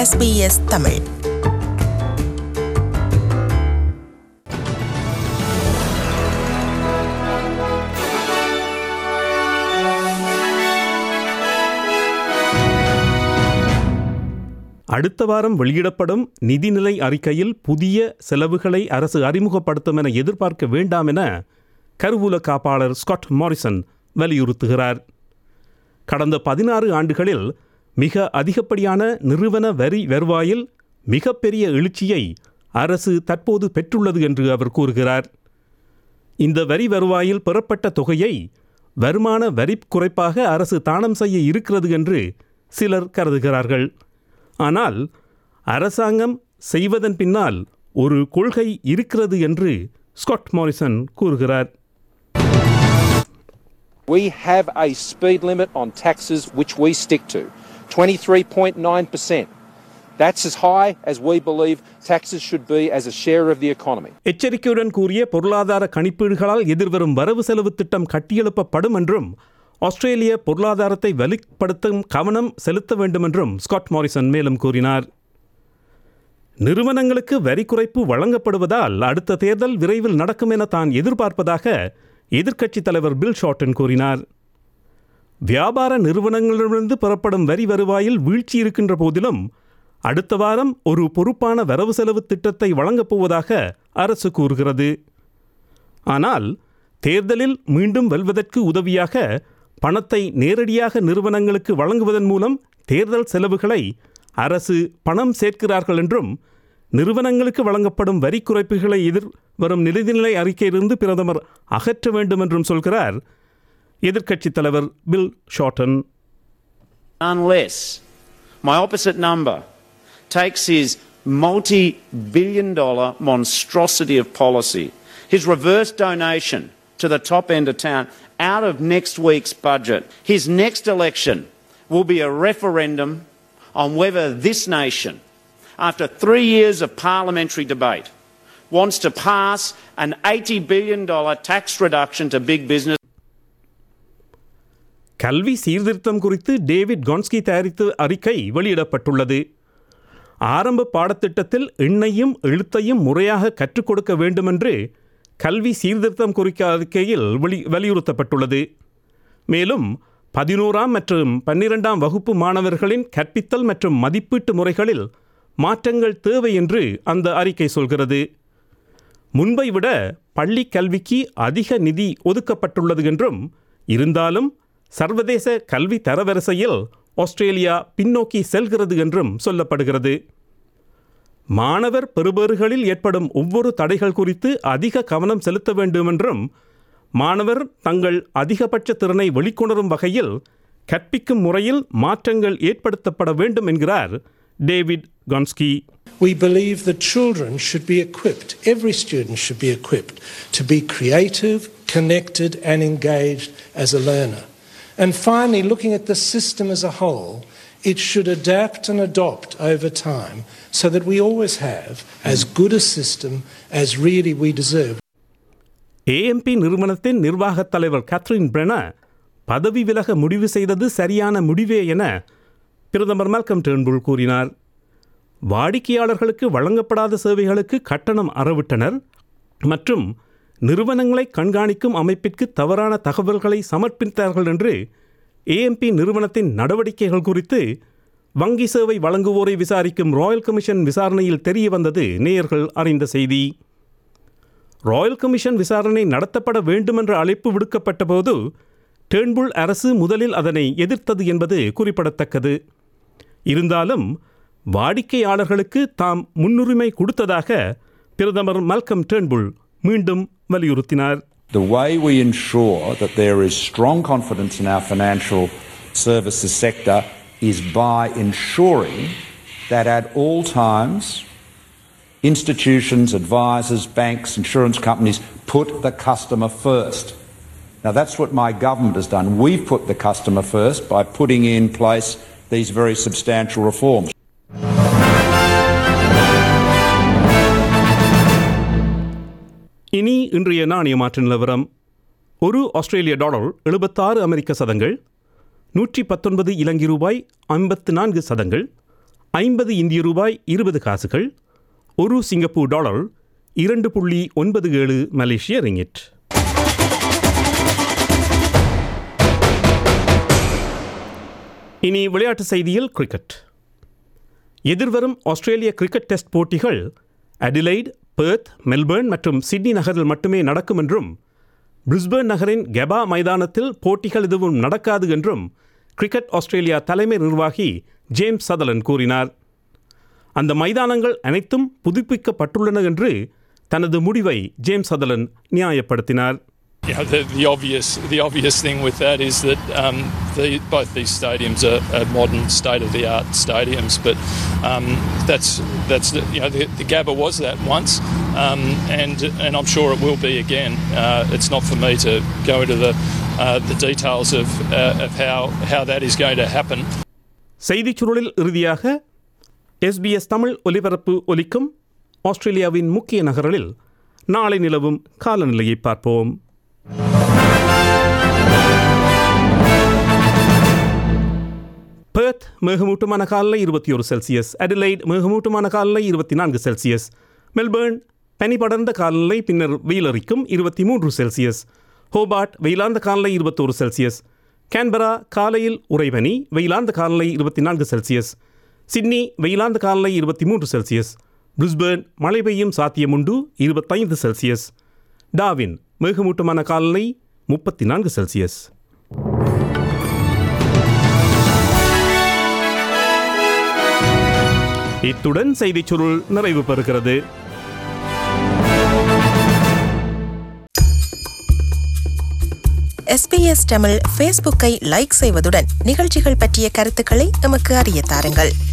SBS Tamil அடுத்த வாரம் வெளியிடப்படும் நிதிநிலை அறிக்கையில் புதிய செலவுகளை அரசு அறிமுகப்படுத்தும் என எதிர்பார்க்க வேண்டாம் என கருவூல காப்பாளர் ஸ்காட் மாரிசன் வலியுறுத்துகிறார் கடந்த பதினாறு ஆண்டுகளில் மிக அதிகப்படியான நிறுவன வரி வருவாயில் மிகப்பெரிய எழுச்சியை அரசு தற்போது பெற்றுள்ளது என்று அவர் கூறுகிறார் இந்த வரி வருவாயில் பெறப்பட்ட தொகையை வருமான வரி குறைப்பாக அரசு தானம் செய்ய இருக்கிறது என்று சிலர் கருதுகிறார்கள் ஆனால் அரசாங்கம் செய்வதன் பின்னால் ஒரு கொள்கை இருக்கிறது என்று ஸ்காட் மாரிசன் கூறுகிறார் We have a speed limit on taxes which we stick to 23.9%. That's as high as we believe taxes should be as a share of the economy. எச்சரிக்கையுடன் கூறிய பொருளாதார கணிப்பீடுகளால் எதிர்வரும் வரவு செலவு திட்டம் கட்டியெழுப்பப்படும் என்றும் ஆஸ்திரேலிய பொருளாதாரத்தை வலுப்படுத்தும் கவனம் செலுத்த வேண்டும் என்றும் ஸ்காட் மாரிசன் மேலும் கூறினார் நிறுவனங்களுக்கு வரி குறைப்பு வழங்கப்படுவதால் அடுத்த தேர்தல் விரைவில் நடக்கும் என தான் எதிர்பார்ப்பதாக எதிர்க்கட்சித் தலைவர் பில் ஷார்டன் கூறினார் வியாபார நிறுவனங்களிடமிருந்து பெறப்படும் வரி வருவாயில் வீழ்ச்சி இருக்கின்ற போதிலும் அடுத்த வாரம் ஒரு பொறுப்பான வரவு செலவு திட்டத்தை வழங்கப் போவதாக அரசு கூறுகிறது ஆனால் தேர்தலில் மீண்டும் வெல்வதற்கு உதவியாக பணத்தை நேரடியாக நிறுவனங்களுக்கு வழங்குவதன் மூலம் தேர்தல் செலவுகளை அரசு பணம் சேர்க்கிறார்கள் என்றும் நிறுவனங்களுக்கு வழங்கப்படும் வரி குறைப்புகளை எதிர் வரும் நிதிநிலை அறிக்கையிலிருந்து பிரதமர் அகற்ற வேண்டும் என்றும் சொல்கிறார் எதிர்க்கட்சித் தலைவர் Bill Shorten unless my opposite number takes his multi billion dollar monstrosity of policy, his reverse donation to the top end of town out of next week's budget. His next election will be a referendum on whether this nation, after three years of parliamentary debate, wants to pass an $80 billion tax reduction to big business. கல்வி சீர்திருத்தம் குறித்து David கான்ஸ்கி தயாரித்த அறிக்கை வெளியிடப்பட்டுள்ளது ஆரம்ப பாடத்திட்டத்தில் எண்ணையும் எழுத்தையும் முறையாக கற்றுக் கொடுக்க வேண்டுமென்று கல்வி சீர்திருத்தம் குறித்த அறிக்கையில் வெளி வலியுறுத்தப்பட்டுள்ளது மேலும் பதினோராம் மற்றும் பன்னிரெண்டாம் வகுப்பு மாணவர்களின் கற்பித்தல் மற்றும் மதிப்பீட்டு முறைகளில் மாற்றங்கள் தேவை என்று அந்த அறிக்கை சொல்கிறது முன்பை விட பள்ளி கல்விக்கு அதிக நிதி ஒதுக்கப்பட்டுள்ளது என்றும் இருந்தாலும் சர்வதேச கல்வி தரவரிசையில் ஆஸ்திரேலியா பின்னோக்கி செல்கிறது என்றும் சொல்லப்படுகிறது மாணவர் பெறுபேறுகளில் ஏற்படும் ஒவ்வொரு தடைகள் குறித்து அதிக கவனம் செலுத்த வேண்டும் என்றும் மாணவர் தங்கள் அதிகபட்ச திறனை வெளிக்கொணரும் வகையில் கற்பிக்கும் முறையில் மாற்றங்கள் ஏற்படுத்தப்பட வேண்டும் என்கிறார் David Gonski We believe that children should be equipped, every student should be equipped to be creative, connected, and engaged as a learner. And finally, looking at the system as a whole, it should adapt and adopt over time so that we always have as good a system as really we deserve. AMP நிறுவனத்தின் நிர்வாகத் தலைவர் Catherine பிரென பதவி விலக முடிவு செய்தது சரியான முடிவே என பிரதமர் மல்கம் டேர்ன்புல் கூறினார் வாடிக்கையாளர்களுக்கு வழங்கப்படாத சேவைகளுக்கு கட்டணம் அறவிட்டனர் மற்றும் நிறுவனங்களை கண்காணிக்கும் அமைப்பிற்கு தவறான தகவல்களை சமர்ப்பித்தார்கள் என்று ஏஎம்பி நிறுவனத்தின் நடவடிக்கைகள் குறித்து வங்கி சேவை வழங்குவோரை விசாரிக்கும் ராயல் கமிஷன் விசாரணையில் தெரிய வந்தது நேயர்கள் அறிந்த செய்தி ராயல் கமிஷன் விசாரணை நடத்தப்பட வேண்டுமென்ற அழைப்பு விடுக்கப்பட்ட போது டேர்ன்புல் அரசு முதலில் அதனை எதிர்த்தது என்பது குறிப்பிடத்தக்கது இருந்தாலும் வாடிக்கையாளர்களுக்கு தாம் முன்னுரிமை கொடுத்ததாக பிரதமர் மல்கம் டேர்ன்புல் மீண்டும் வலியுறுத்தினார் The way we ensure that there is strong confidence in our financial services sector is by ensuring that at all times institutions, advisors, banks, insurance companies put the customer first. Now that's what my government has done. We've put the customer first by putting in place these very substantial reforms. இனி இன்றைய நாணய மாற்று நிலவரம் ஒரு ஆஸ்திரேலிய dollar எழுபத்தாறு அமெரிக்க சதங்கள் நூற்றி பத்தொன்பது இலங்கை ரூபாய் ஐம்பத்து நான்கு சதங்கள் ஐம்பது இந்திய ரூபாய் இருபது காசுகள் ஒரு சிங்கப்பூர் டாலர் இரண்டு புள்ளி ஒன்பது ஏழு மலேசிய ரிங்கிட் இனி விளையாட்டு செய்தியில் கிரிக்கெட் எதிர்வரும் ஆஸ்திரேலிய கிரிக்கெட் டெஸ்ட் போட்டிகள் அடிலைட் பெர்த் மெல்பர்ன் மற்றும் சிட்னி நகரில் மட்டுமே நடக்கும் என்றும் பிரிஸ்பர்ன் நகரின் கெபா மைதானத்தில் போட்டிகள் எதுவும் நடக்காது என்றும் கிரிக்கெட் ஆஸ்திரேலியா தலைமை நிர்வாகி ஜேம்ஸ் சதலன் கூறினார் அந்த மைதானங்கள் அனைத்தும் புதுப்பிக்கப்பட்டுள்ளன என்று தனது முடிவை ஜேம்ஸ் சதலன் நியாயப்படுத்தினார் You know, the, the obvious the obvious thing with that is that um, the, both these stadiums are, are modern, state of the art stadiums. But um, that's that's the, you know the, the Gabba was that once, um, and and I'm sure it will be again. Uh, it's not for me to go into the uh, the details of uh, of how how that is going to happen. செய்திச் சுருளில் இறுதியாக SBS Tamil ஒலிபரப்பு ஒலிக்கும் ஆஸ்திரேலியாவின் முக்கிய நகரங்களில் நாளை நிலவும் காலநிலையை பார்ப்போம் பெர்த் மேகமூட்டமான காலை இருபத்தி ஒரு செல்சியஸ் அடிலைட் மேகமூட்டமான காலை இருபத்தி நான்கு செல்சியஸ் மெல்பர்ன் பனி படர்ந்த காலநிலை பின்னர் வெயிலரிக்கும் இருபத்தி மூன்று செல்சியஸ் ஹோபார்ட் வெயிலார்ந்த காலநிலை இருபத்தோரு செல்சியஸ் கேன்பரா காலையில் உறைபனி வெயிலார்ந்த காலநிலை இருபத்தி நான்கு செல்சியஸ் சிட்னி வெயிலார்ந்த காலநிலை இருபத்தி மூன்று செல்சியஸ் பிரிஸ்பர்ன் மழை பெய்யும் சாத்தியமுண்டு இருபத்தைந்து செல்சியஸ் டாவின் மேகமூட்டமான காலநிலை முப்பத்தி நான்கு செல்சியஸ் இத்துடன் செய்திச் சுருள் நிறைவு பெறுகிறது எஸ்பிஎஸ் தமிழ் ஃபேஸ்புக்கை லைக் செய்வதுடன் நிகழ்ச்சிகள் பற்றிய கருத்துக்களை எமக்கு அறிய தாருங்கள்